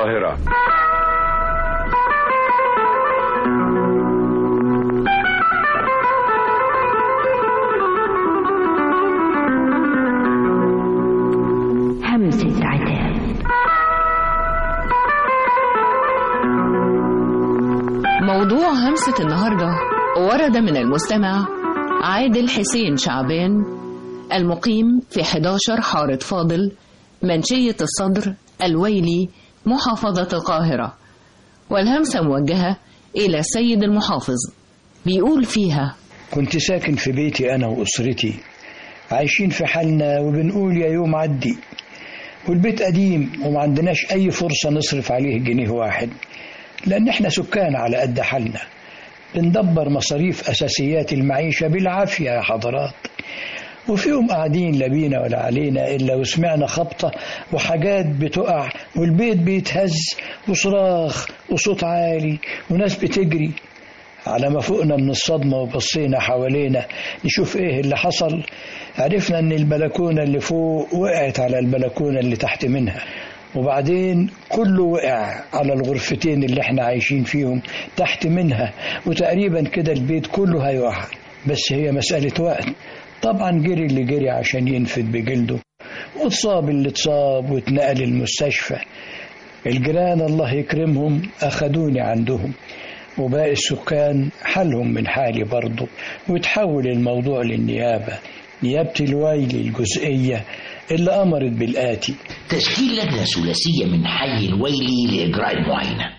القاهرة همسة عتاب موضوع همسة النهاردة ورد من المستمع عادل حسين شعبان المقيم في 11 حارة فاضل منشية الصدر الويلي محافظة القاهرة والهمسة موجهة إلى السيد المحافظ بيقول فيها كنت ساكن في بيتي أنا وأسرتي عايشين في حالنا وبنقول يا يوم عدي والبيت قديم وما عندناش أي فرصة نصرف عليه جنيه واحد لأن احنا سكان على قد حالنا بندبر مصاريف أساسيات المعيشة بالعافية يا حضرات وفي يوم قاعدين لا بينا ولا علينا إلا وسمعنا خبطة وحاجات بتقع والبيت بيتهز وصراخ وصوت عالي وناس بتجري على ما فوقنا من الصدمة وبصينا حوالينا نشوف ايه اللي حصل عرفنا ان البلكونة اللي فوق وقعت على البلكونة اللي تحت منها وبعدين كله وقع على الغرفتين اللي احنا عايشين فيهم تحت منها وتقريبا كده البيت كله هيقع بس هي مسألة وقت طبعا جري اللي جري عشان ينفد بجلده واتصاب اللي اتصاب واتنقل المستشفى الجيران الله يكرمهم أخدوني عندهم وباقي السكان حالهم من حالي برضه وتحول الموضوع للنيابة نيابة الويلي الجزئية اللي أمرت بالآتي تشكيل لجنة ثلاثية من حي الويلي لإجراء المعاينة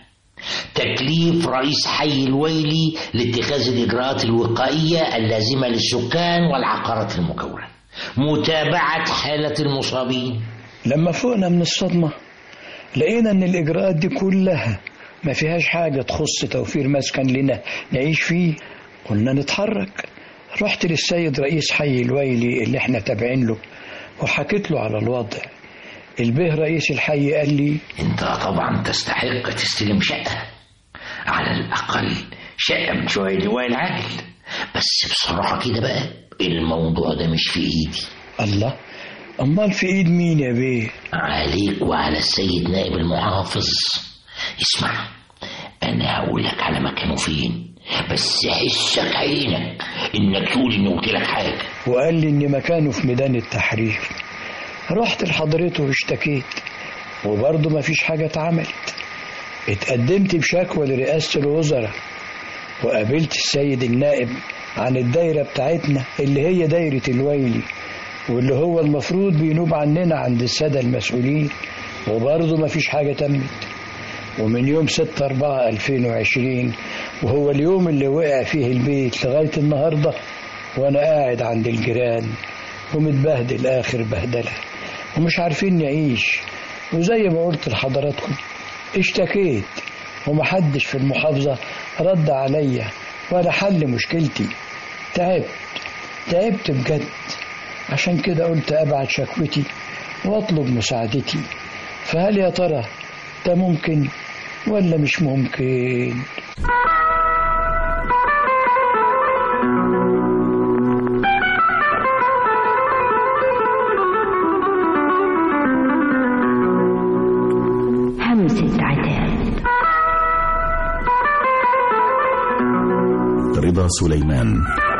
تكليف رئيس حي الويلي لاتخاذ الإجراءات الوقائية اللازمة للسكان والعقارات المكونة متابعة حالة المصابين لما فوقنا من الصدمة لقينا ان الإجراءات دي كلها ما فيهاش حاجة تخص توفير مسكن لنا نعيش فيه قلنا نتحرك رحت للسيد رئيس حي الويلي اللي احنا تابعين له وحكيت له على الوضع البيه رئيس الحي قال لي انت طبعا تستحق تستلم شقة على الأقل شقة من شوية لواء العقل بس بصراحة كده بقى الموضوع ده مش في إيدي الله أمال في إيد مين يا بيه عليك وعلى السيد نائب المحافظ اسمع أنا هقول لك على مكانه فين بس حسك عينك إنك تقول إني قلت لك حاجة وقال لي إن مكانه في ميدان التحرير رحت لحضرته واشتكيت وبرضه ما فيش حاجة اتعملت اتقدمت بشكوى لرئاسة الوزراء وقابلت السيد النائب عن الدايرة بتاعتنا اللي هي دايرة الويلي واللي هو المفروض بينوب عننا عند السادة المسؤولين وبرضه ما فيش حاجة تمت ومن يوم 6 4 2020 وهو اليوم اللي وقع فيه البيت لغاية النهاردة وأنا قاعد عند الجيران ومتبهدل آخر بهدلة ومش عارفين نعيش وزي ما قلت لحضراتكم اشتكيت ومحدش في المحافظة رد عليا ولا حل مشكلتي تعبت تعبت بجد عشان كده قلت أبعت شكوتي وأطلب مساعدتي فهل يا ترى ده ممكن ولا مش ممكن همسة عتاب رضا سليمان